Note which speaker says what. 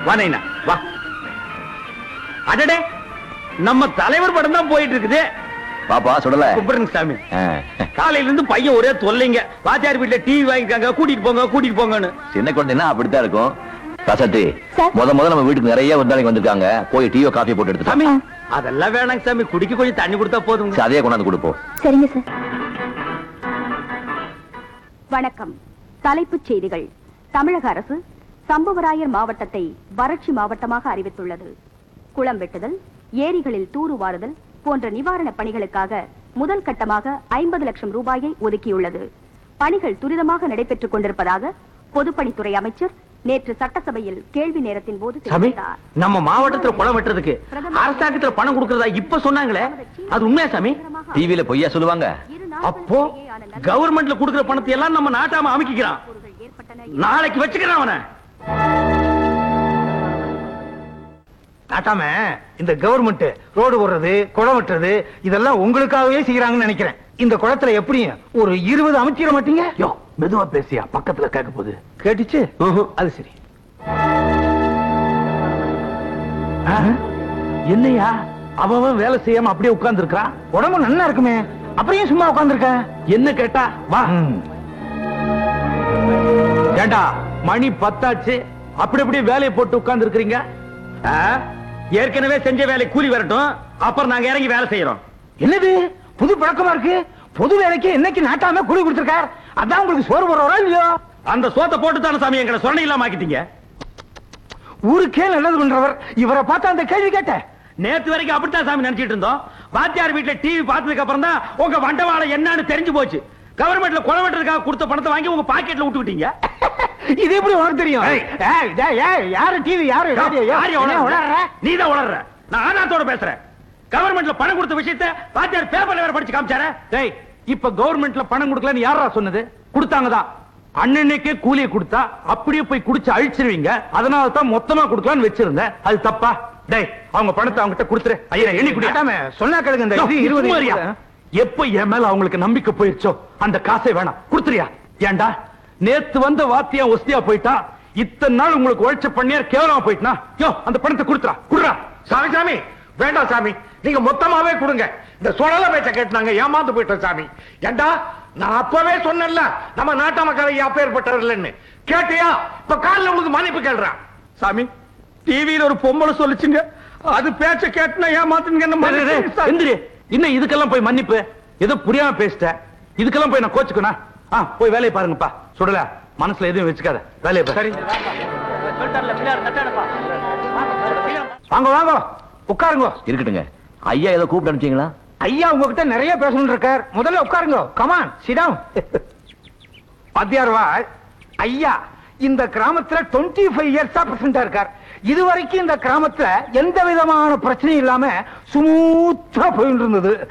Speaker 1: வா நைனா வா அடடே நம்ம தலைவர் படம் தான் போயிட்டு இருக்குது
Speaker 2: பாப்பா சுடல
Speaker 1: கும்பிடுங்க சாமி
Speaker 2: ஆ.
Speaker 1: காலையில இருந்து பையன் ஒரே தொல்லைங்க வாத்தியார் வீட்டுல டிவி வாங்கிக்காங்க கூட்டிட்டு போங்க கூட்டிட்டு போங்கன்னு
Speaker 2: சின்ன குழந்தைன்னா அப்படித்தான் இருக்கும் ரசத்தி
Speaker 3: சார்.
Speaker 2: முத முத நம்ம வீட்டுக்கு நிறைய வந்தாங்க வந்திருக்காங்க போய் டீயோ காஃபி போட்டு எடுத்து
Speaker 1: சாமி அதெல்லாம் வேணாங்க சாமி குடிக்க கொஞ்சம் தண்ணி கொடுத்தா போதுங்க
Speaker 2: அதே கொண்டாந்து கொடுப்போம்
Speaker 3: சரிங்க சார்
Speaker 4: வணக்கம் தலைப்புச் செய்திகள் தமிழக அரசு சம்புவராயர் மாவட்டத்தை வறட்சி மாவட்டமாக அறிவித்துள்ளது குளம் வெட்டுதல் ஏரிகளில் தூர்வாருதல் போன்ற நிவாரணப் பணிகளுக்காக முதல் கட்டமாக ஐம்பது லட்சம் ரூபாயை ஒதுக்கியுள்ளது பணிகள் துரிதமாக நடைபெற்றுக் கொண்டிருப்பதாக பொதுப்பணித்துறை அமைச்சர் நேற்று சட்டசபையில் கேள்வி நேரத்தின் போது
Speaker 1: சாமி
Speaker 4: தெரிவித்தார்
Speaker 1: நம்ம மாவட்டத்துல குளம் வெட்டுறதுக்கு அரசாங்கத்துல பணம் கொடுக்கறதா இப்ப சொன்னாங்களே அது உண்மையா சாமி
Speaker 2: டிவில பொய்யா சொல்லுவாங்க
Speaker 1: அப்போ கவர்மெண்ட்ல கொடுக்கிற பணத்தை எல்லாம் நம்ம நாட்டாம அமைக்கிறான் நாளைக்கு வச்சுக்கிறான் அவனை
Speaker 5: நாட்டாம இந்த கவர்மெண்ட் ரோடு போடுறது குளம் வெட்டுறது இதெல்லாம் உங்களுக்காகவே செய்யறாங்கன்னு நினைக்கிறேன் இந்த குளத்துல எப்படியும் ஒரு இருபது அமைச்சிட மாட்டீங்க
Speaker 1: யோ மெதுவா பேசியா பக்கத்துல கேட்க போகுது
Speaker 5: கேட்டுச்சு
Speaker 1: அது சரி ஆ? என்னையா அவன் அவன் வேலை செய்யாம அப்படியே உட்கார்ந்து இருக்கான்
Speaker 5: உடம்பு நல்லா இருக்குமே அப்படியே சும்மா உட்கார்ந்துருக்க
Speaker 1: என்ன கேட்டா வா ஏண்டா மணி பத்தாச்சு அப்படி அப்படி வேலையை போட்டு உட்கார்ந்து இருக்கிறீங்க ஏற்கனவே செஞ்ச வேலை கூலி வரட்டும் அப்புறம் நாங்க இறங்கி வேலை செய்யறோம்
Speaker 5: என்னது புது பழக்கமா இருக்கு பொது வேலைக்கு என்னைக்கு நாட்டாம கூலி கொடுத்திருக்கார் அதான் உங்களுக்கு சோறு போடுறோம் இல்லையோ
Speaker 1: அந்த சோத்தை போட்டு தானே சாமி எங்களை சொன்ன இல்லாம ஆக்கிட்டீங்க
Speaker 5: ஊருக்கே நல்லது பண்றவர் இவரை பார்த்தா அந்த கேள்வி கேட்ட
Speaker 1: நேத்து வரைக்கும் அப்படித்தான் சாமி நினைச்சிட்டு இருந்தோம் வாத்தியார் வீட்டுல டிவி பார்த்ததுக்கு அப்புறம் தான் உங்க வண்டவாளம் என்னன்னு தெரிஞ்சு போச்சு கவர்மெண்ட்ல கொலை வெட்டுறதுக்காக கொடுத்த பணத்தை வாங்கி உங்க பாக்கெட்ல விட்டுக்கிட்டீங்க
Speaker 5: இது எப்படி உனக்கு தெரியும்
Speaker 1: ஏய்.
Speaker 5: ஏய், டேய், ஏய், யாரு டிவி யாரு radio?
Speaker 1: யார்
Speaker 5: என்ன உளறுற?
Speaker 1: நீ தான் உளர்ற நான் ஆதாரத்தோட பேசுறேன் கவர்மெண்ட்ல பணம் கொடுத்த விஷயத்தை வாத்தியார் பேப்பர்ல வேற படிச்சு காமிச்சாரே டேய் இப்ப கவர்மெண்ட்ல பணம் கொடுக்கலன்னு யாரா சொன்னது கொடுத்தாங்க தான் அண்ணனுக்கே கூலியை கொடுத்தா அப்படியே போய் குடிச்சு அழிச்சிருவீங்க அதனால தான் மொத்தமா கொடுக்கலாம்னு வச்சிருந்தேன் அது தப்பா டேய் அவங்க பணத்தை அவங்ககிட்ட கொடுத்துரு ஐயா எண்ணி குடி
Speaker 5: நாட்டாம, சொன்னா கேளுங்க இந்த இது இருபது
Speaker 1: சும்மாரியா? எப்ப என் மேல அவங்களுக்கு நம்பிக்கை போயிருச்சோ அந்த காசை வேணாம் கொடுத்துறியா ஏன்டா நேத்து வந்த வாத்தியா ஒஸ்தியா போயிட்டா இத்தனை நாள் உங்களுக்கு உழைச்ச பண்ணியார் கேவலமா போயிட்டா யோ அந்த பணத்தை கொடுத்துறா குடுறா
Speaker 6: சாமி சாமி வேண்டாம் சாமி நீங்க மொத்தமாவே கொடுங்க இந்த சுழல பேச்ச கேட்டு நாங்க ஏமாந்து போயிட்டோம் சாமி ஏண்டா நான் அப்பவே சொன்னேன்ல நம்ம நாட்ட மக்களை அப்பேற்பட்டவர் இல்லைன்னு கேட்டியா இப்ப காலில் உங்களுக்கு மன்னிப்பு கேள்றான்
Speaker 1: சாமி டிவியில ஒரு பொம்பளை சொல்லுச்சுங்க அது பேச்ச கேட்டுனா ஏமாத்துங்க என்ன மன்னிச்சிடுங்க சாமி.
Speaker 7: எந்திரி இன்னும் இதுக்கெல்லாம் போய் மன்னிப்பு ஏதோ புரியாம பேசிட்டேன் இதுக்கெல்லாம் போய் நான் கோச்சுக்கணும் ஆ போய் வேலையை பாருங்கப்பா சுடல மனசுல எதுவும் வச்சுக்காத வேலையை பாரு.
Speaker 6: சரி
Speaker 5: வாங்க வாங்க உட்காருங்க
Speaker 2: இருக்கட்டுங்க ஐயா ஏதோ கூப்பிட்டு அனுப்பிச்சீங்களா
Speaker 5: ஐயா உங்ககிட்ட நிறைய பேசணும் இருக்கார் முதல்ல உட்காருங்க கமான் சிடாம் பாத்தியார்வா ஐயா இந்த கிராமத்துல 25 ஃபைவ் இயர்ஸா பிரசிடண்டா இருக்கார் இது வரைக்கும் இந்த கிராமத்துல எந்த விதமான பிரச்சனையும் இல்லாம ஸ்மூத்தா போயிட்டு இருந்தது